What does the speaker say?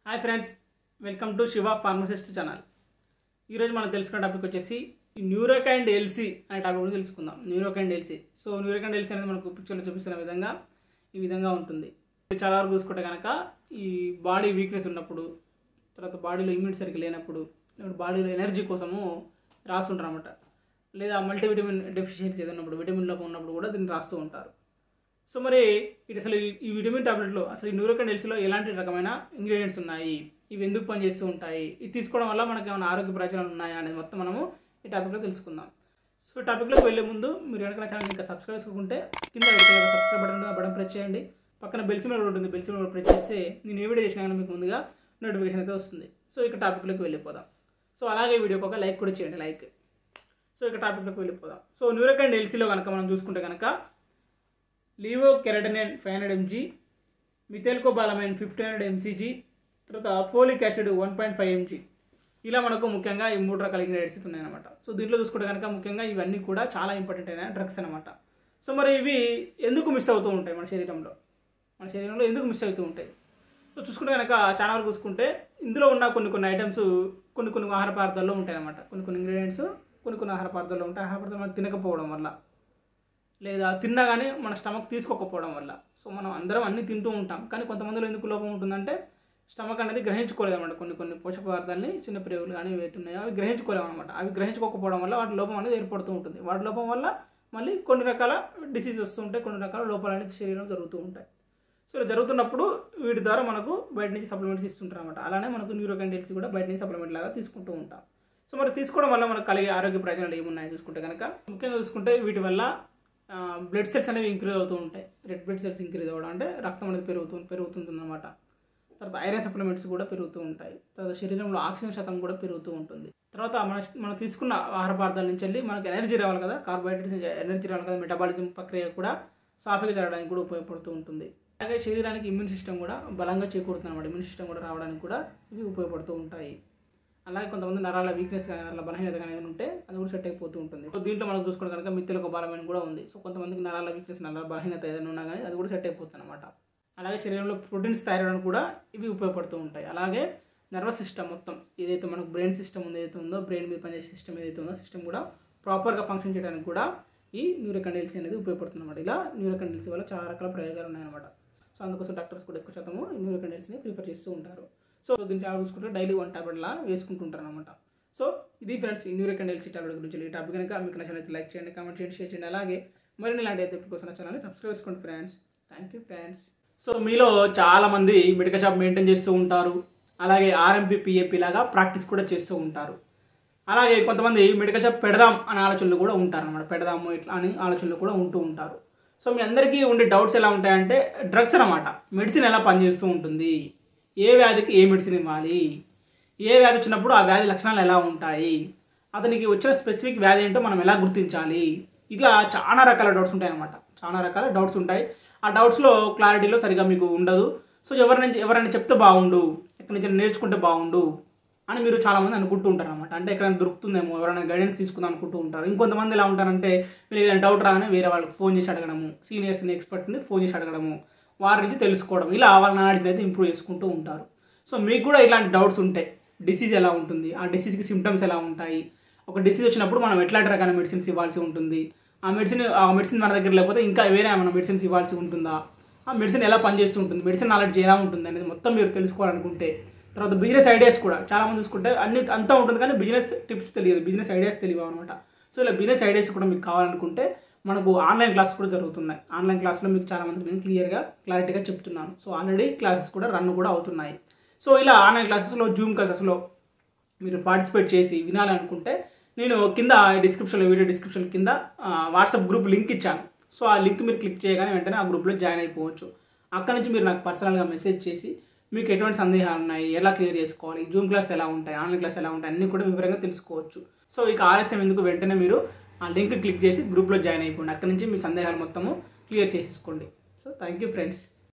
hi friends welcome to Shiva pharmacist channel ఈరోజు మనం తెలుసుకున్న టాపిక్ వచ్చేసి ఈ న్యూరోకైండ్ ఎల్సీ అనే టాపిక్ గురించి తెలుసుకుందాం Neurokind LC so Neurokind LC అనేది మనకు పిక్చర్లో చూపిస్తున్న విధంగా ఈ విధంగా ఉంటుంది ఇది చాలా వరకు చూసుకుంటే కనుక ఈ బాడీ వీక్నెస్ ఉన్నప్పుడు తర్వాత బాడీలో ఇమ్యూనిటీ సరిగ్గా లేనప్పుడు లేకపోతే బాడీలో ఎనర్జీ కోసము రాస్తుంటారు అనమాట లేదా మల్టీవిటమిన్ డెఫిషియన్సీ ఏదైనా ఉన్నప్పుడు విటమిన్ లోపం ఉన్నప్పుడు కూడా దీన్ని రాస్తూ ఉంటారు సో మరి ఇది అసలు ఈ- ఈ విటమిన్ టాబ్లెట్లో అసలు ఈ న్యూరోకన్ ఎల్సీలో ఎలాంటి రకమైన ఇంగ్రీడియంట్స్ ఉన్నాయి ఇవి ఎందుకు పనిచేస్తూ ఉంటాయి ఇది తీసుకోవడం వల్ల మనకి ఏమైనా ఆరోగ్య ప్రయోజనాలు ఉన్నాయా అనేది మొత్తం మనము ఈ టాపిక్లో తెలుసుకుందాం సో ఈ టాపిక్లోకి వెళ్ళే ముందు మీరు కనుక నా ఛానల్ ఇంకా సబ్స్క్రైబ్ చేసుకుంటే కింద సబ్స్క్రైబ్ బటన్ ఉంటుంది ఆ బటన్ ప్రెస్ చేయండి పక్కన బెల్ సింబల్ కూడా ఉంటుంది బెల్ సింబల్ కూడా ప్రెస్ చేస్తే నేను ఏ వీడియో చేసినా కానీ మీకు ముందుగా నోటిఫికేషన్ అయితే వస్తుంది సో ఇక టాపిక్లోకి వెళ్ళిపోదాం సో అలాగే వీడియోకి ఒక లైక్ కూడా చేయండి లైక్ సో ఇక టాపిక్లోకి వెళ్ళిపోదాం సో న్యూరోకన్ ఎల్సీలో కనుక మనం చూసుకుంటే కనుక levocarnitine five hundred mg methylcobalamin fifteen hundred mcg తర్వాత folic acid one point five mg ఇలా మనకు ముఖ్యంగా ఈ మూడు రకాల ఇంగ్రీడియంట్స్ ఉన్నాయన్నమాట సో దీంట్లో చూసుకుంటే కనుక ముఖ్యంగా ఇవన్నీ కూడా చాలా ఇంపార్టెంట్ అయిన డ్రగ్స్ అనమాట సో మరి ఇవి ఎందుకు మిస్ అవుతూ ఉంటాయి మన శరీరంలో మన శరీరంలో ఎందుకు మిస్ అవుతూ ఉంటాయి సో చూసుకుంటే కనుక చాలా వరకు చూసుకుంటే ఇందులో ఉన్న కొన్ని కొన్ని ఐటమ్స్ కొన్ని కొన్ని ఆహార పదార్థాల్లో ఉంటాయి అన్నమాట కొన్ని కొన్ని ఇంగ్రీడియంట్స్ కొన్ని కొన్ని ఆహార పదార్థాల్లో ఉంటాయి ఆహార పదార్థాలు మనం తినకపోవడం వల్ల లేదా తిన్నా కానీ మన స్టమక్ తీసుకోకపోవడం వల్ల సో మనం అందరం అన్ని తింటూ ఉంటాం కానీ కొంతమందిలో ఎందుకు లోపం ఉంటుందంటే స్టమక్ అనేది గ్రహించుకోలేదు అనమాట కొన్ని కొన్ని పోషక పదార్థాలని చిన్న ప్రేగులు కానీ ఏవైతున్నాయో అవి గ్రహించుకోలేము అనమాట అవి గ్రహించుకోకపోవడం వల్ల వాటి లోపం అనేది ఏర్పడుతూ ఉంటుంది వాటి లోపం వల్ల మళ్ళీ కొన్ని రకాల డిసీజ్ వస్తూ ఉంటాయి కొన్ని రకాల లోపాలు అనేది శరీరంలో జరుగుతూ ఉంటాయి సో ఇలా జరుగుతున్నప్పుడు వీటి ద్వారా మనకు బయట నుంచి సప్లిమెంట్స్ ఇస్తుంటారు అనమాట అలానే మనకు న్యూరోకండెల్సీ కూడా బయట నుంచి సప్లిమెంట్ లాగా తీసుకుంటూ ఉంటాం సో మరి తీసుకోవడం వల్ల మనకు కలిగే ఆరోగ్య ప్రయోజనాలు ఏమున్నాయో చూసుకుంటే కనుక ముఖ్యంగా చూసుకుంటే వీటి వల్ల బ్లడ్ సెల్స్ అనేవి ఇంక్రీజ్ అవుతూ ఉంటాయి రెడ్ బ్లడ్ సెల్స్ ఇంక్రీజ్ అవ్వడం అంటే రక్తం అనేది పెరుగుతూ పెరుగుతుంది అనమాట తర్వాత ఐరన్ సప్లిమెంట్స్ కూడా పెరుగుతూ ఉంటాయి తర్వాత శరీరంలో ఆక్సిజన్ శాతం కూడా పెరుగుతూ ఉంటుంది తర్వాత మన మనం తీసుకున్న ఆహార పదార్థాల నుంచి వెళ్ళి మనకి ఎనర్జీ రావాలి కదా కార్బోహైడ్రేట్స్ నుంచి ఎనర్జీ రావాలి కదా మెటబాలిజం ప్రక్రియ కూడా సాఫీగా జరగడానికి కూడా ఉపయోగపడుతూ ఉంటుంది అలాగే శరీరానికి ఇమ్యూన్ సిస్టమ్ కూడా బలంగా చేకూరుతుంది అనమాట ఇమ్యూన్ సిస్టమ్ కూడా రావడానికి కూడా ఇవి ఉపయోగపడుతూ ఉంటాయి అలాగే కొంతమంది నరాల వీక్నెస్ కానీ నరాల బలహీనత కానీ ఏమైనా ఉంటే అది కూడా సెట్ అయిపోతూ ఉంటుంది సో దీంట్లో మనం చూసుకుంటే కనుక మిత్తులకు బలమైన కూడా ఉంది సో కొంతమందికి నరాల వీక్నెస్ నరాల బలహీనత ఏదైనా ఉన్నా కానీ అది కూడా సెట్ అయిపోతుంది అనమాట అలాగే శరీరంలో ప్రోటీన్స్ తయారవడానికి కూడా ఇవి ఉపయోగపడుతూ ఉంటాయి అలాగే నర్వస్ సిస్టమ్ మొత్తం ఏదైతే మనకు బ్రెయిన్ సిస్టమ్ ఉంది ఏదైతే ఉందో బ్రెయిన్ మీద పనిచేసే సిస్టమ్ ఏదైతే ఉందో సిస్టమ్ కూడా ప్రాపర్గా ఫంక్షన్ చేయడానికి కూడా ఈ న్యూరోకండెల్సీ అనేది ఉపయోగపడుతుంది అనమాట ఇలా న్యూరోకండెల్సీ వల్ల చాలా రకాల ప్రయోగాలు ఉన్నాయన్నమాట సో అందుకోసం డాక్టర్స్ కూడా ఎక్కువ శాతము ఈ న్యూరోకండెల్సీని ప్రిఫర్ చేస్తూ ఉంటారు సో దీన్ని చాలా చూసుకుంటే డైలీ వన్ టాబ్లెట్లా వేసుకుంటుంటారు అనమాట సో ఇది ఫ్రెండ్స్ ఈ న్యూరోకండెల్సీ టాబ్లెట్ గురించి ఈ టాపిక్ కనుక మీకు నచ్చినట్లయితే లైక్ చేయండి కామెంట్ చేయండి షేర్ చేయండి అలాగే మరిన్ని ఇలాంటి అయితే కోసం నా ఛానల్ని సబ్స్క్రైబ్ చేసుకోండి friends thank you friends so మీలో చాలా మంది మెడికల్ షాప్ మెయింటైన్ చేస్తూ ఉంటారు అలాగే ఆర్ఎంపీ పిఏపీ లాగా ప్రాక్టీస్ కూడా చేస్తూ ఉంటారు అలాగే కొంతమంది మెడికల్ షాప్ పెడదాం అనే ఆలోచనలు కూడా ఉంటారు అనమాట పెడదాము ఇట్లా అని ఆలోచనలు కూడా ఉంటూ ఉంటారు సో మీ అందరికీ ఉండే డౌట్స్ ఎలా ఉంటాయంటే డ్రగ్స్ అనమాట మెడిసిన్ ఎలా పనిచేస్తూ ఉంటుంది ఏ వ్యాధికి ఏ మెడిసిన్ ఇవ్వాలి ఏ వ్యాధి వచ్చినప్పుడు ఆ వ్యాధి లక్షణాలు ఎలా ఉంటాయి అతనికి వచ్చిన స్పెసిఫిక్ వ్యాధి ఏంటో మనం ఎలా గుర్తించాలి ఇట్లా చాలా రకాల డౌట్స్ ఉంటాయి అనమాట చాలా రకాల డౌట్స్ ఉంటాయి ఆ డౌట్స్లో క్లారిటీలో సరిగా మీకు ఉండదు సో ఎవరైనా ఎవరైనా చెప్తే బాగుండు ఎక్కడి నుంచి నేర్చుకుంటే బాగుండు అని మీరు చాలామంది అనుకుంటూ ఉంటారు అనమాట అంటే ఎక్కడైనా దొరుకుతుందేమో ఎవరైనా గైడెన్స్ తీసుకుందాం అనుకుంటూ ఉంటారు ఇంకొంతమంది ఎలా ఉంటారంటే మీరు ఏదైనా డౌట్ రాగానే వేరే వాళ్ళకి ఫోన్ చేసి అడగడము సీనియర్స్ని ఎక్స్పర్ట్ని ఫోన్ చేసి అడగడము వారి నుంచి తెలుసుకోవడం ఇలా వాళ్ళ నాలెడ్జ్ అయితే ఇంప్రూవ్ చేసుకుంటూ ఉంటారు సో మీకు కూడా ఇలాంటి డౌట్స్ ఉంటాయి డిసీజ్ ఎలా ఉంటుంది ఆ డిసీజ్కి సిమ్టమ్స్ ఎలా ఉంటాయి ఒక డిసీజ్ వచ్చినప్పుడు మనం ఎట్లాంటి రకాల మెడిసిన్స్ ఇవ్వాల్సి ఉంటుంది ఆ మెడిసిన్ ఆ మెడిసిన్ మన దగ్గర లేకపోతే ఇంకా వేరే ఏమైనా మెడిసిన్స్ ఇవ్వాల్సి ఉంటుందా ఆ మెడిసిన్ ఎలా పనిచేస్తుంటుంది మెడిసిన్ నాలెడ్జ్ ఎలా ఉంటుంది అనేది మొత్తం మీరు తెలుసుకోవాలనుకుంటే తర్వాత బిజినెస్ ఐడియాస్ కూడా చాలా మంది చూసుకుంటే అన్ని అంతా ఉంటుంది కానీ బిజినెస్ టిప్స్ తెలియదు బిజినెస్ ఐడియాస్ తెలియవు అనమాట సో ఇలా బిజినెస్ ఐడియాస్ కూడా మీకు కావాలనుకుంటే మనకు ఆన్లైన్ క్లాస్ కూడా జరుగుతున్నాయి ఆన్లైన్ క్లాస్లో మీకు చాలా మందికి నేను క్లియర్గా క్లారిటీగా చెప్తున్నాను సో ఆల్రెడీ క్లాసెస్ కూడా రన్ కూడా అవుతున్నాయి సో ఇలా ఆన్లైన్ క్లాసెస్లో జూమ్ క్లాసెస్లో మీరు పార్టిసిపేట్ చేసి వినాలనుకుంటే నేను కింద డిస్క్రిప్షన్లో వీడియో డిస్క్రిప్షన్ కింద వాట్సాప్ గ్రూప్ లింక్ ఇచ్చాను సో ఆ లింక్ మీరు క్లిక్ చేయగానే వెంటనే ఆ గ్రూప్లో జాయిన్ అయిపోవచ్చు అక్కడ నుంచి మీరు నాకు పర్సనల్గా మెసేజ్ చేసి మీకు ఎటువంటి సందేహాలు ఉన్నాయి ఎలా క్లియర్ చేసుకోవాలి జూమ్ క్లాస్ ఎలా ఉంటాయి ఆన్లైన్ క్లాస్ ఎలా ఉంటాయి అన్నీ కూడా వివరంగా తెలుసుకోవచ్చు సో ఇక ఆలస్యం ఎందుకు వెంటనే మీరు ఆ లింక్ క్లిక్ చేసి గ్రూప్లో జాయిన్ అయిపోండి అక్కడ నుంచి మీ సందేహాలు మొత్తము క్లియర్ చేసేసుకోండి సో థ్యాంక్ యూ ఫ్రెండ్స్